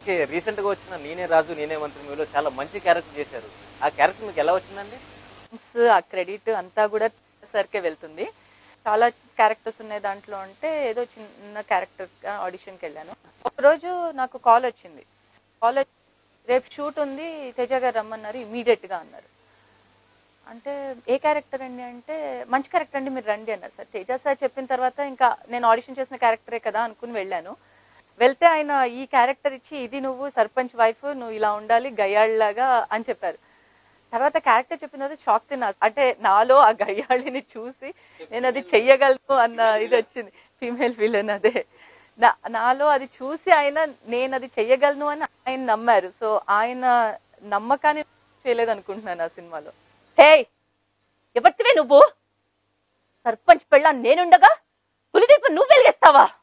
okay recent గా వచ్చిన నేనే రాజు నేనే మంత్రి మీలో చాలా మంచి క్యారెక్టర్ చేశారు ఆ క్యారెక్టర్ మీకు ఎలా వచ్చిందండి ఆ క్రెడిట్ అంతా కూడా సరికే వెళ్తుంది చాలా క్యారెక్టర్స్ ఉన్నాయి దాంట్లో అంటే ఏదో చిన్న క్యారెక్టర్ ఆడిషన్కి వెళ్ళాను ఒకరోజు నాకు కాల్ వచ్చింది కాల్ రేపు షూట్ ఉంది తేజ గారు రమ్మన్నారు immediate గా అన్నారు అంటే ఏ క్యారెక్టర్ అండి అంటే మంచి క్యారెక్టర్ అండి మీరు రండి అన్నారు సార్ తేజ సార్ చెప్పిన తర్వాత ఇంకా నేను ఆడిషన్ చేసిన క్యారెక్టరే కదా అనుకుని వెళ్ళాను వెళ్తే ఆయన ఈ క్యారెక్టర్ ఇచ్చి ఇది నువ్వు సర్పంచ్ వైఫ్ నువ్వు ఇలా ఉండాలి గయ్యాళ్ళలాగా అని చెప్పారు తర్వాత క్యారెక్టర్ చెప్పిన తర్వాత షాక్ తిన్నా అంటే నాలో ఆ గయ్యాళిని చూసి నేను అది చెయ్యగలను అన్న ఇది వచ్చింది ఫీమేల్ విలన్ అదే నా నాలో అది చూసి ఆయన నేను అది చెయ్యగలను అని ఆయన నమ్మారు సో ఆయన నమ్మకాన్ని చేయలేదు అనుకుంటున్నాను ఆ సినిమాలో హే ఎవరితివే నువ్వు సర్పంచ్ పెళ్ళ నేనుండగా తులిదీపం నువ్వు వెలిగిస్తావా